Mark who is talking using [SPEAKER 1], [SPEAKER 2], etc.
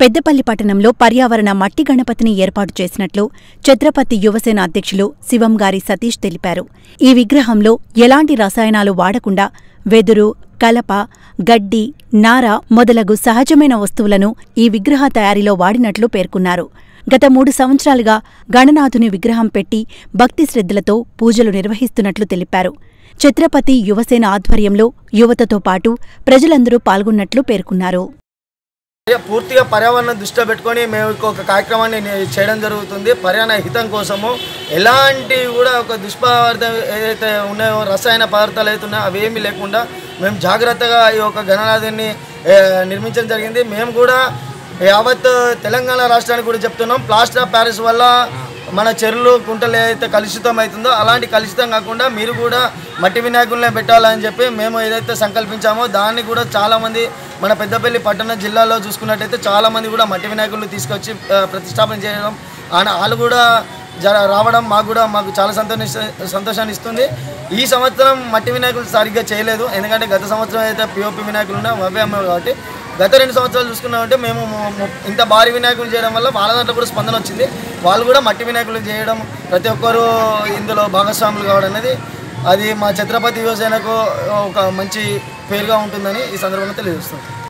[SPEAKER 1] పెద్దపల్లి పట్టణంలో పర్యావరణ మట్టి గణపతిని ఏర్పాటు చేసినట్లు ఛత్రపతి యువసేన అధ్యక్షులు శివం గారి సతీష్ తెలిపారు ఈ విగ్రహంలో ఎలాంటి రసాయనాలు వాడకుండా వెదురు కలప గడ్డి నార మొదలగు సహజమైన వస్తువులను ఈ విగ్రహ తయారీలో వాడినట్లు పేర్కొన్నారు గత మూడు సంవత్సరాలుగా గణనాథుని విగ్రహం పెట్టి భక్తి శ్రద్ధలతో పూజలు నిర్వహిస్తున్నట్లు తెలిపారు ఛత్రపతి యువసేన ఆధ్వర్యంలో యువతతో పాటు ప్రజలందరూ పాల్గొన్నట్లు పేర్కొన్నారు
[SPEAKER 2] ఇక పూర్తిగా పర్యావరణ దృష్టిలో పెట్టుకొని మేము ఒక కార్యక్రమాన్ని నే- చేయడం జరుగుతుంది పర్యావరణ హితం కోసము ఎలాంటి కూడా ఒక దుష్పదార్థం ఏదైతే ఉన్నాయో రసాయన పదార్థాలు అయితే ఉన్నాయో అవేమీ లేకుండా మేము జాగ్రత్తగా ఈ యొక్క గణనాథుని ఏ, నిర్మించడం జరిగింది మేము కూడా యావత్ తెలంగాణ రాష్ట్రానికి కూడా చెప్తున్నాం ప్లాస్టర్ ఆఫ్ ప్యారిస్ వల్ల మన చెరువులు కుంటలు ఏదైతే కలుషితం అవుతుందో అలాంటి కలుషితం కాకుండా మీరు కూడా మట్టి వినాయకులనే పెట్టాలని చెప్పి మేము ఏదైతే సంకల్పించామో దాన్ని కూడా చాలామంది మన పెద్దపల్లి పట్టణ జిల్లాలో చూసుకున్నట్టయితే చాలామంది కూడా మట్టి వినాయకులను తీసుకొచ్చి ఆ, ప్రతిష్టాపన చేయడం ఆయన వాళ్ళు కూడా జర రావడం మాకు కూడా మాకు చాలా సంతోష సంతోషాన్ని ఇస్తుంది ఈ సంవత్సరం మట్టి వినాయకులు సరిగ్గా చేయలేదు ఎందుకంటే గత సంవత్సరం అయితే పిఓపి వినాయకులు ఉన్నాయో అవే అమ్మాయి కాబట్టి గత రెండు సంవత్సరాలు చూసుకున్నామంటే మేము ము- ము- ఇంత భారీ వినాయకులు చేయడం వల్ల వాళ్ళ దాంట్లో కూడా స్పందన వచ్చింది వాళ్ళు కూడా మట్టి వినాయకులు చేయడం ప్రతి ఒక్కరూ ఇందులో భాగస్వాములు కావడం అనేది అది మా ఛత్రపతి యువసేనకు ఒక మంచి పేరుగా ఉంటుందని ఈ సందర్భంగా తెలియజేస్తుంది